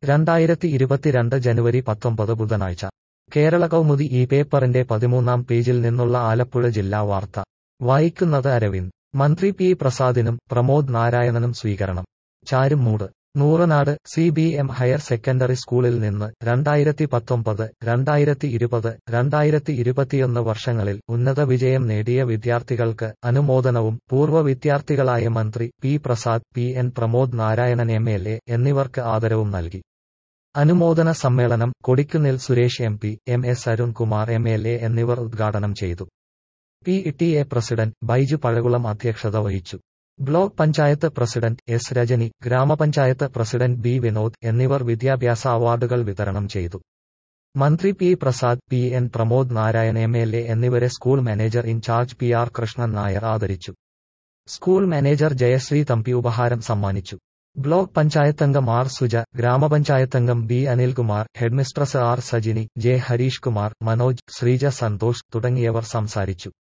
രണ്ടായിരത്തി ഇരുപത്തിരണ്ട് ജനുവരി പത്തൊമ്പത് ബുധനാഴ്ച കേരള കൗമുദി ഈ പേപ്പറിന്റെ പതിമൂന്നാം പേജിൽ നിന്നുള്ള ആലപ്പുഴ ജില്ലാ വാർത്ത വായിക്കുന്നത് അരവിന്ദ് മന്ത്രി പി പ്രസാദിനും പ്രമോദ് നാരായണനും സ്വീകരണം Charummood Nooranad C B M higher secondary സ്കൂളിൽ നിന്ന് രണ്ടായിരത്തി പത്തൊമ്പത് രണ്ടായിരത്തി ഇരുപത് രണ്ടായിരത്തി ഇരുപത്തിയൊന്ന് വർഷങ്ങളിൽ ഉന്നത വിജയം നേടിയ വിദ്യാർത്ഥികൾക്ക് അനുമോദനവും പൂർവ്വ വിദ്യാർത്ഥികളായ മന്ത്രി P Prasad P N Pramod Narayanan M L A എന്നിവർക്ക് ആദരവും നൽകി അനുമോദന സമ്മേളനം Kodikunnil Suresh M P M S Arunkumar M L A എന്നിവർ ഉദ്ഘാടനം ചെയ്തു P T A president Baiju Pazhakulam അധ്യക്ഷത വഹിച്ചു block panchayat president S Rajani ഗ്രാമപഞ്ചായത്ത് പ്രസിഡന്റ് ബി വിനോദ് എന്നിവർ വിദ്യാഭ്യാസ അവാർഡുകൾ വിതരണം ചെയ്തു മന്ത്രി P Prasad P N Pramod Narayan M L A എന്നിവരെ school manager in charge P R Krishnan Nair ആദരിച്ചു സ്കൂൾ മാനേജർ ജയശ്രീ തമ്പി ഉപഹാരം സമ്മാനിച്ചു ബ്ലോക്ക് പഞ്ചായത്തംഗം ആർ സുജ ഗ്രാമപഞ്ചായത്തംഗം B Anilkumar headmistress R Sajini J Harish Kumar Manoj Sreeja Santhosh തുടങ്ങിയവർ സംസാരിച്ചു